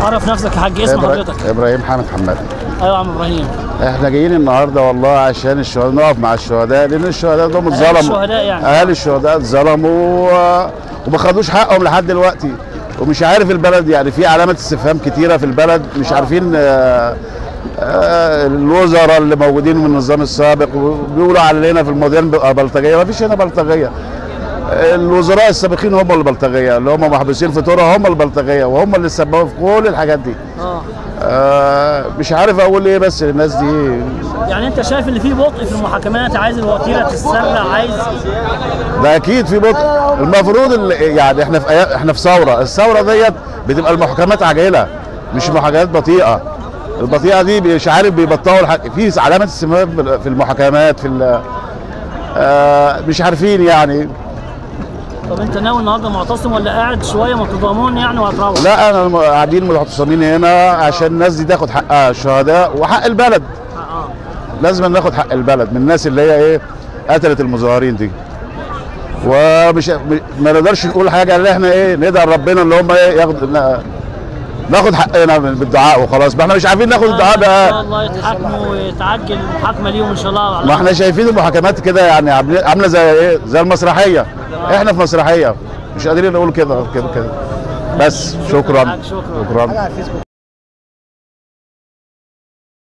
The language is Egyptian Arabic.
عرف نفسك يا حاج اسم إبرا- حضرتك ابراهيم حامد حماد ايوه يا عم ابراهيم احنا جايين النهارده والله عشان الشهداء نقف مع الشهداء لان الشهداء دول اتظلموا الشهداء يعني. اهالي الشهداء اتظلموا و- وما خدوش حقهم لحد دلوقتي ومش عارف البلد يعني في علامات استفهام كتيره في البلد مش عارفين آه، آه، الوزراء اللي موجودين من النظام السابق بيقولوا علينا في المواضيع بقى بلطجيه ما فيش هنا بلطجيه الوزراء السابقين هم البلطجيه اللي هم محبوسين في تورا هم البلطجيه وهم اللي سببوا في كل الحاجات دي اه آه مش عارف اقول ايه بس الناس دي يعني انت شايف ان في بطء في المحاكمات عايز الوتيره تتسرع عايز ده اكيد في بطء المفروض ال- يعني احنا في أيا- احنا في ثوره الثوره ديت بتبقى المحاكمات عاجله مش محاكمات بطيئه البطيئه دي مش عارف بيبطئوا الحق في علامه استمرار في المحاكمات في ال- آه مش عارفين يعني طب انت ناوي النهارده معتصم ولا قاعد شويه متضامن يعني وهتروح لا انا الم- قاعدين متعتصمين هنا عشان الناس دي تاخد حقها الشهداء وحق البلد اه لازم ناخد حق البلد من الناس اللي هي ايه قتلت المظاهرين دي ومش ما نقدرش نقول حاجه اللي احنا ايه ندعي ربنا اللي هم ايه ياخد نا- ناخد حقنا بالدعاء وخلاص ما احنا مش عارفين ناخد الدعاء ان شاء بقى الله يتحاكموا ويتعجل المحاكمه ليهم ان شاء الله ما احنا شايفين المحاكمات كده يعني عاملين- عامله زي ايه زي المسرحيه احنا في مسرحيه مش قادرين نقول كده كده كده بس شكرا شكرا شكرا